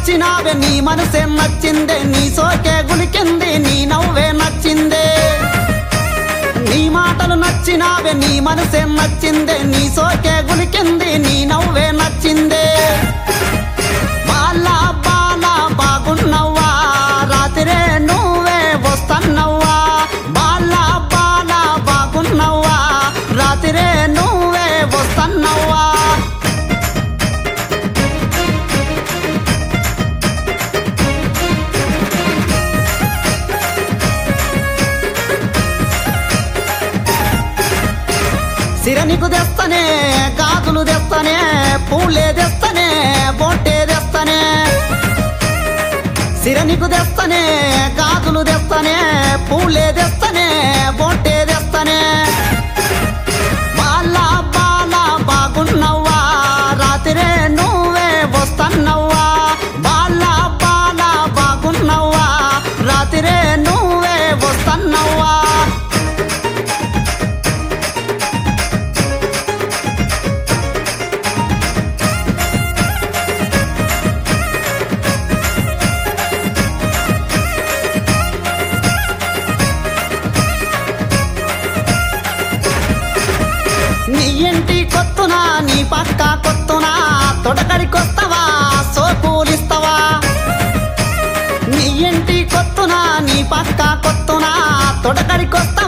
నచ్చినావే నీ మనసే నచ్చిందే నీ సోకే గులికింది నీ నవ్వే నచ్చిందే నీ మాటలు నచ్చినావే నీ మనసే నచ్చిందే నీ సోకే గులికింది నీ నవ్వే నచ్చిందే బాలా బాలా బాగున్నవ్వా రాత్రే నువ్వే వస్తన్నవ్వా బాలా బాలా బాగున్నవ్వా రాత్రే నువ్వే వస్తన్నవ్వా సిరనికు తెస్తనే గాజులు తెస్తనే పూలే తెస్తనే బొట్టే తెస్తనే సిరనికు తెస్తనే గాజులు తెస్తనే పూలే తెస్తనే బొట్టే తెస్తనే బాలా బాలా బాగున్నవ్వా రాత్రే నువ్వే వస్తన్నవ్వా బాలా బాలా బాగున్నవ్వా రాత్రే నువ్వే వస్తన్నవ్వా నీ ఇంటి కొత్తునా నీ పక్క కొత్తునా తొడకడికొస్తావా సోకూలిస్తావా నీ ఇంటి కొత్తునా నీ పక్క కొత్తునా తొడకడికొస్తావా